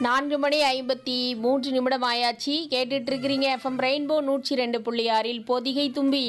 நான்கு மணி ஐம்பத்தி மூன்று நிமிடம் ஆயாச்சு கேட்டுட்டு இருக்கிறீங்க எஃப்எம் ரெயின்போ நூற்றி ரெண்டு புள்ளி ஆறில் பொதிகை தும்பி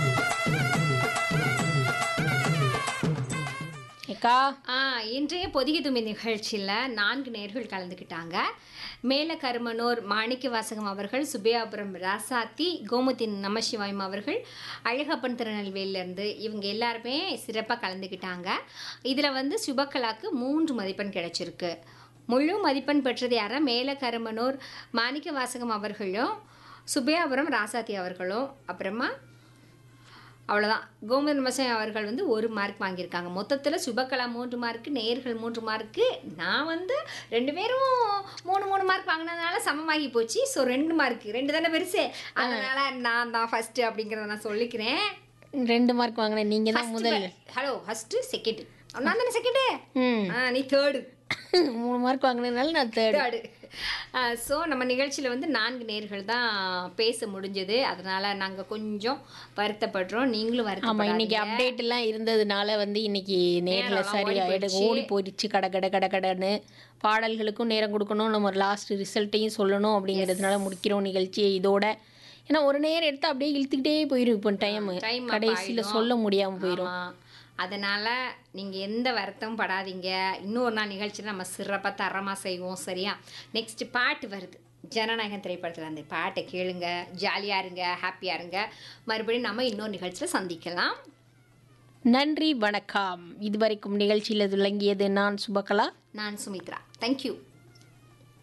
ஏக்கா ஆ இன்றைய பொதிகை தும்பி நிகழ்ச்சியில் நான்கு நேர்கள் கலந்துக்கிட்டாங்க மேல கருமனூர் மாணிக்க வாசகம் அவர்கள் சுபையாபுரம் ராசாத்தி கோமுத்தி நமசிவாயம் அவர்கள் அழகப்பன் திருநெல்வேலியிலேருந்து இவங்க எல்லாருமே சிறப்பாக கலந்துக்கிட்டாங்க இதில் வந்து சுபக்கலாக்கு மூன்று மதிப்பெண் கிடைச்சிருக்கு முழு மதிப்பெண் பெற்றது யாரா மேல கருமனூர் மாணிக்க வாசகம் அவர்களும் சுபையாபுரம் ராசாத்தி அவர்களும் அப்புறமா அவ்வளோதான் கோமதி நமசன் அவர்கள் வந்து ஒரு மார்க் வாங்கியிருக்காங்க மொத்தத்தில் சுபகலா மூன்று மார்க்கு நேர்கள் மூன்று மார்க்கு நான் வந்து ரெண்டு பேரும் மூணு மூணு மார்க் வாங்கினதுனால சமமாகி போச்சு ஸோ ரெண்டு மார்க் ரெண்டு தானே பெருசு அதனால நான் தான் ஃபர்ஸ்ட் அப்படிங்கிறத நான் சொல்லிக்கிறேன் ரெண்டு மார்க் வாங்கினேன் நீங்க தான் முதல் ஹலோ ஃபர்ஸ்ட் செகண்ட் நான் தானே செகண்டு ம் ஆ நீ தேர்டு மூணு மார்க் வாங்கினதுனால நான் தேர்ட் தேர்டு ஸோ நம்ம நிகழ்ச்சியில் வந்து நான்கு நேர்கள் தான் பேச முடிஞ்சது அதனால நாங்கள் கொஞ்சம் வருத்தப்படுறோம் நீங்களும் ஆமா இன்னைக்கு வருத்தப்படாதீங்க அப்டேட் எல்லாம் இருந்ததுனால வந்து இன்னைக்கு நேரில் நேரம்லாம் சரி ஓடி ஆயிடு போயிடுச்சு. ஓடி போயிடுச்சு கட கட கட கடன்னு பாடல்களுக்கும் நேரம் கொடுக்கணும் நம்ம லாஸ்ட் ரிசல்ட்டையும் சொல்லணும் அப்படிங்கிறதுனால முடிக்கிறோம் நிகழ்ச்சியை இதோட ஏன்னா ஒரு நேரம் எடுத்து அப்படியே இழுத்துக்கிட்டே போயிடும் இப்போ டைம் time up கடைசியில் ஆயிடும். சொல்ல முடியாம போயிடும் ஆமா. அதனால நீங்க எந்த வருத்தமும் படாதீங்க இன்னொரு நாள் நிகழ்ச்சியில் நம்ம சிறப்பாக தரமாக செய்வோம் சரியா நெக்ஸ்ட் பாட்டு வருது ஜனநாயகம் திரைப்படத்தில் அந்த பாட்டை கேளுங்க ஜாலியாக இருங்க ஹாப்பியாக இருங்க மறுபடியும் நம்ம இன்னொரு நிகழ்ச்சியில் சந்திக்கலாம் நன்றி வணக்கம் இதுவரைக்கும் நிகழ்ச்சியில் விளங்கியது நான் சுபகலா நான் சுமித்ரா தேங்க்யூ